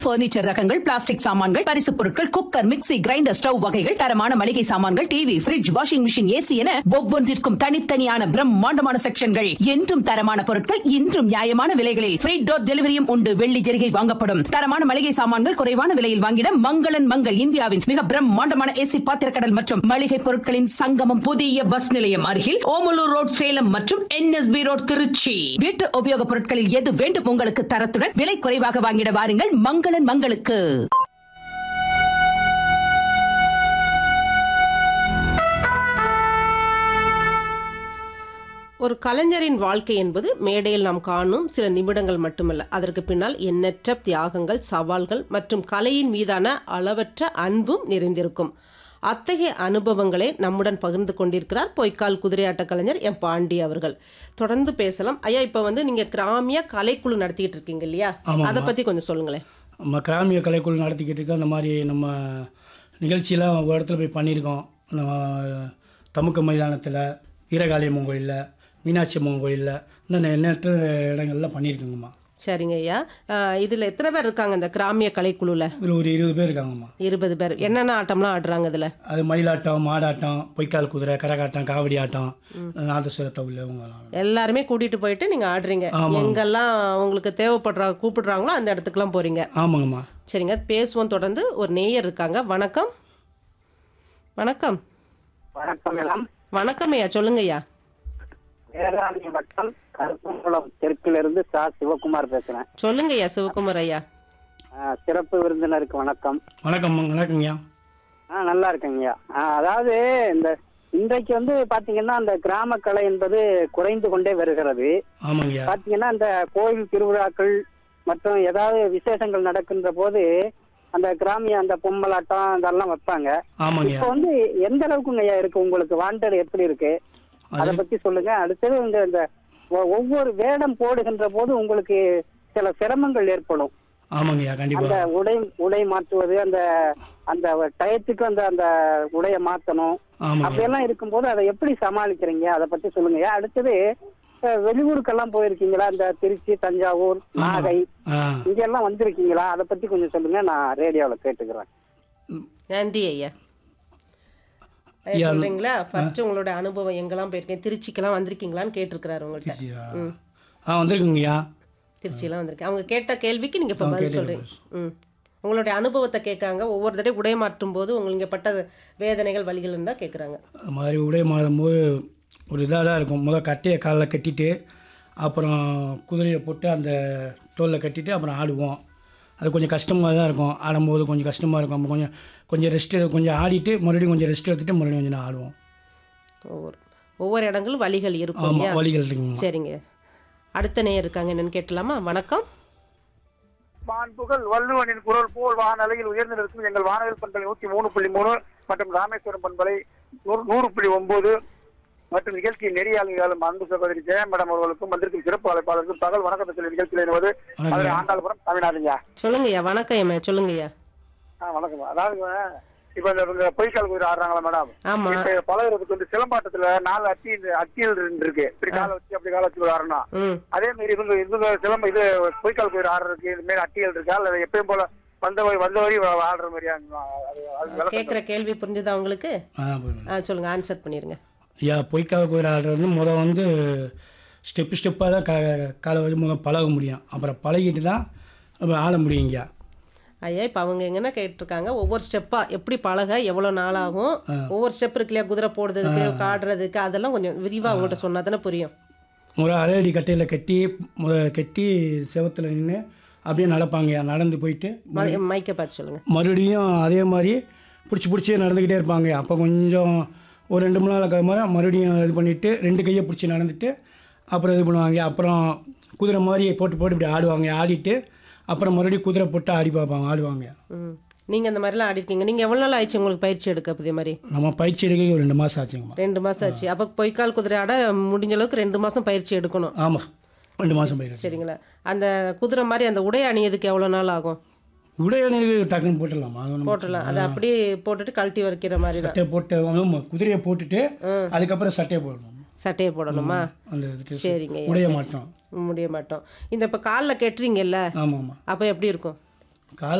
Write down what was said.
Furniture ரகங்கள் plastic சாமான்கள் பரிசு பொருட்கள் குக்கர் மிக்ஸி கிரைண்டர் ஸ்டவ் வகைகள் தரமான மளிகை சாமான்கள் TV fridge washing machine AC என ஒவ்வொன்றிற்கும் தனித்தனியான பிரம்மாண்டமான செக்ஷன்கள் என்றும் தரமான பொருட்கள் இன்றும் நியாயமான விலைகளில் ஃப்ரீ டோர் டெலிவரியும் உண்டு வெள்ளி ஜெரிகை வாங்கப்படும் தரமான மளிகை சாமான்கள் குறைவான விலையில் வாங்கிட மங்களன் மங்கள் இந்தியாவின் மிக பிரம்மாண்டமான ஏசி பாத்திரக்கடல் மற்றும் மளிகை பொருட்களின் சங்கமம் புதிய பஸ் நிலையம் அருகில் ஓமலூர் ரோட் சேலம் மற்றும் என்எஸ்பி ரோட் திருச்சி வீட்டு உபயோகப் பொருட்களில் எது வேண்டும் உங்களுக்கு தரத்துடன் விலை குறைவாக வாங்கிட வாருங்கள் மங்களன் மங்களுக்கு ஒரு கலைஞரின் வாழ்க்கை என்பது மேடையில் நாம் காணும் சில நிமிடங்கள் மட்டுமல்ல அதற்கு பின்னால் எண்ணற்ற தியாகங்கள் சவால்கள் மற்றும் கலையின் மீதான அளவற்ற அன்பும் நிறைந்திருக்கும் அத்தகைய அனுபவங்களை நம்முடன் பகிர்ந்து கொண்டிருக்கிறார் பொய்க்கால் குதிரையாட்ட கலைஞர் எம் பாண்டி அவர்கள் தொடர்ந்து பேசலாம் ஐயா இப்போ வந்து நீங்கள் கிராமிய கலைக்குழு நடத்திக்கிட்டு இருக்கீங்க இல்லையா ஆமாம்மா. அதை பற்றி கொஞ்சம் சொல்லுங்களேன் நம்ம கிராமிய கலைக்குழு நடத்திக்கிட்டு இருக்கோம் அந்த மாதிரி நம்ம நிகழ்ச்சியெலாம் ஒரு இடத்துல போய் பண்ணியிருக்கோம் நம்ம தமுக்க மைதானத்தில் வீரகாளியம்மன் கோயிலில் மீனாட்சி அம்மன் கோயிலில் இன்னும் எண்ணற்ற இடங்கள்லாம் பண்ணியிருக்கோங்கம்மா சரிங்க ஐயா இதில் எத்தனை பேர் இருக்காங்க இந்த கிராமிய கலைக்குழுவில் இதில் ஒரு இருபது பேர் இருக்காங்கம்மா இருபது பேர் என்னென்ன ஆட்டம்லாம் ஆடுறாங்க இதில் அது மயிலாட்டம் மாடாட்டம் பொய்க்கால் குதிரை கரகாட்டம் காவடி ஆட்டம் நாதஸ்வர தவில் இவங்கெல்லாம் எல்லாருமே கூட்டிட்டு போயிட்டு நீங்க ஆடுறீங்க எங்கெல்லாம் உங்களுக்கு தேவைப்படுறாங்க கூப்பிடுறாங்களோ அந்த இடத்துக்குலாம் போறீங்க ஆமாங்கம்மா சரிங்க பேசுவோம் தொடர்ந்து ஒரு நேயர் இருக்காங்க வணக்கம் வணக்கம் வணக்கம் மேடம் வணக்கம் ஐயா சொல்லுங்க ஐயா வேதாரண்ய வட்டம் கருப்பங்குளம் தெற்கிலிருந்து சா சிவகுமார் பேசுறேன் சொல்லுங்க ஐயா சிவகுமார் ஐயா ஆ, சிறப்பு விருந்தினருக்கு வணக்கம் வணக்கம் வணக்கங்கய்யா ஆ நல்லா இருக்கேங்கய்யா ஆ, அதாவது இந்த இன்றைக்கு வந்து பாத்தீங்கன்னா அந்த கிராம கலை என்பது குறைந்து கொண்டே வருகிறது ஆமாங்கய்யா பாத்தீங்கன்னா இந்த கோயில் திருவிழாக்கள் மற்றும் ஏதாவது விசேஷங்கள் நடக்கின்ற போது அந்த கிராமிய அந்த பொம்மலாட்டம் அதெல்லாம் வைப்பாங்க ஆமாங்கய்யா இப்போ வந்து எந்த அளவுக்குங்க ஐயா இருக்கு உங்களுக்கு வாண்டட் எப்படி இருக்கு அதை பத்தி சொல்லுங்க அடுத்தது இந்த இந்த ஒ- ஒவ்வொரு வேடம் போடுகின்ற போது உங்களுக்கு சில சிரமங்கள் ஏற்படும் ஆமாங்கய்யா அந்த கண்டிப்பாக உடை உடை மாற்றுவது அந்த அந்த டயத்துக்கு அந்த அந்த உடைய மாத்தணும் ஆமாங்கய்யா அப்படியெல்லாம் இருக்கும்போது அதை எப்படி சமாளிக்கிறீங்க அதை பத்தி சொல்லுங்க அடுத்தது அஹ், வெளியூருக்கெல்லாம் போயிருக்கீங்களா இந்த திருச்சி தஞ்சாவூர் நாகை ஆ இங்கெல்லாம் வந்திருக்கீங்களா அதை பத்தி கொஞ்சம் சொல்லுங்க நான் ரேடியோல கேட்டுக்கிறேன் நன்றி ஐயா ஐயா, ஐயா, சொல்றீங்களா ஃபர்ஸ்ட் உங்களோட அனுபவம் எங்கெல்லாம் போயிருக்கீங்க திருச்சிக்கெல்லாம் வந்திருக்கீங்களான்னு கேட்டிருக்கிறாரு உங்கள்கிட்ட திருச்சியா? ம் ஆ வந்திருக்குங்கய்யா திருச்சியெல்லாம் வந்திருக்கேன் அவங்க கேட்ட கேள்விக்கு நீங்க இப்போ ஆ, பதில் கேட்டேன் சொல்றீங்க ம் உங்களுடைய அனுபவத்தை கேட்காங்க ஒவ்வொரு தடவை உடை மாற்றும் போது உங்களுக்கு பட்ட வேதனைகள் வழிகள் இருந்தால் கேட்குறாங்க அது மாதிரி உடை மாறும்போது ஒரு இதாக தான் இருக்கும் முதல் கட்டையை காலில் கட்டிட்டு அப்புறம் குதிரையை போட்டு அந்த தோலில் கட்டிட்டு அப்புறம் ஆடுவோம் அது கொஞ்சம் கஷ்டமாக தான் இருக்கும் ஆடும்போது கொஞ்சம் கஷ்டமாக இருக்கும் அப்புறம் கொஞ்சம் கொஞ்சம் ரெஸ்ட் கொஞ்சம் ஆடிட்டு மறுபடியும் கொஞ்சம் ரெஸ்ட் எடுத்துட்டு மறுபடியும் கொஞ்சம் நேரம் ஆடுவோம் ஒவ்வொரு ஒவ்வொரு இடங்களும் வழிகள் இருக்கும் ஆமாம் இல்லையா வழிகள் இருக்குங்கம்மா சரிங்க அடுத்த நேயர் இருக்காங்க என்னன்னு கேட்டலாமா வணக்கம் மாண்புகள் வள்ளுவனின் குரல் போல் வானலையில் உயர்ந்து நிற்கும் எங்கள் வானவில் பண்பலை நூத்தி மூணு புள்ளி மூணு மற்றும் ராமேஸ்வரம் பண்பலை நூறு நூறு புள்ளி ஒன்பது மற்றும் நிகழ்ச்சியின் நெறியாளர்களும் அன்பு சகோதரி ஜெயா மேடம் அவர்களுக்கும் வந்திருக்கும் சிறப்பு அழைப்பாளருக்கும் பகல் வணக்கத்தை சொல்லி நிகழ்ச்சியில் இணைவது வணக்கம். மதுரை ஆண்டாள்புரம் தமிழ்நாடுங்க சொல்லுங்கய்யா வணக்கம் ஐயா சொல்லுங்கய்யா ஆ வணக்கம் அதாவது இப்ப இந்த இந்த பொய்க்கால் குதிரை ஆடுறாங்களா மேடம் ஆமா இப்ப பழகிறதுக்கு வந்து சிலம்பாட்டத்துல நாலு அட்டி அட்டியல் இருக்கு இப்படி காலை வச்சு அப்படி காலை வச்சு ஆடணும் ம் அதே மாதிரி இவங்க இவங்க சிலம்ப இது பொய்க்கால் குதிரை ஆடுறதுக்கு இது மாதிரி அட்டியல் இருக்கா அல்லது எப்பயும் போல வந்தவரி வந்தவரி ஆடுற மாதிரியா அது அது விளக்கம் கேட்குற கேள்வி புரிஞ்சுதா உங்களுக்கு ஆ போயிடுங்க. ஆ சொல்லுங்க ஆன்சர் பண்ணிருங்க ஐயா பொய்க்காக குதிரை ஆடுறது வந்து முதல் வந்து ஸ்டெப்பு ஸ்டெப்பாக தான் கா காலை வச்சு முதல் பழக முடியும் அப்புறம் பழகிட்டு தான் அப்புறம் ஆட முடியுங்கய்யா ஐயா இப்போ அவங்க எங்கன்னா கேட்டிருக்காங்க ஒவ்வொரு ஸ்டெப்பாக எப்படி பழக எவ்வளோ நாள் ஆகும் ஒவ்வொரு ஸ்டெப் இருக்கு இல்லையா குதிரை போடுறதுக்கு காடுறதுக்கு அதெல்லாம் கொஞ்சம் விரிவாக உங்கள்கிட்ட சொன்னா தானே புரியும் முறை அரையடி கட்டையில் கட்டி முத கட்டி செவத்தில் நின்று அப்படியே நடப்பாங்கய்யா நடந்து போயிட்டு ம- மைக்கை பார்த்து சொல்லுங்க மறுபடியும் அதே மாதிரி பிடிச்சி பிடிச்சி நடந்துக்கிட்டே இருப்பாங்க அப்போ கொஞ்சம் ஒரு ரெண்டு மணி நேரம் மாதிரி மறுபடியும் இது பண்ணிவிட்டு ரெண்டு கையை பிடிச்சி நடந்துட்டு அப்புறம் இது பண்ணுவாங்க அப்புறம் குதிரை மாதிரி போட்டு போட்டு இப்படி ஆடுவாங்க ஆடிட்டு அப்புறம் மறுபடியும் குதிரை போட்டு ஆடி பார்ப்பாங்க ஆடுவாங்க ம் நீங்கள் இந்த மாதிரிலாம் ஆடிருக்கீங்க நீங்கள் எவ்வளோ நாள் ஆயிடுச்சு உங்களுக்கு பயிற்சி எடுக்க இதே மாதிரி நம்ம பயிற்சி எடுக்க ஒரு ரெண்டு மாதம் ஆச்சுங்கம்மா ரெண்டு மாதம் ஆச்சு அப்போ பொய்க்கால் குதிரை ஆட முடிஞ்ச அளவுக்கு ரெண்டு மாதம் பயிற்சி எடுக்கணும் ஆமாம் ரெண்டு மாதம் பயிர் சரிங்களா அந்த குதிரை மாதிரி அந்த உடை அணியதுக்கு எவ்வளோ நாள் ஆகும் உடையணிக்கு டக்குன்னு போட்டுடலாமா அது ஒண்ணும் போட்டுடலாம் அதை அப்படியே போட்டுட்டு கழட்டி வைக்கிற மாதிரி தான் சட்டையை போட்டு ஆமாம் குதிரையை போட்டுட்டு அதுக்கப்புறம் சட்டையை போடணும் சட்டையை போடணுமா அந்த இதுக்கு சரிங்க உடைய மாட்டோம் முடிய மாட்டோம் இந்த இப்போ காலில் கெட்டுறீங்கல்ல ஆமாம் ஆமாம் அப்போ எப்படி இருக்கும் கால்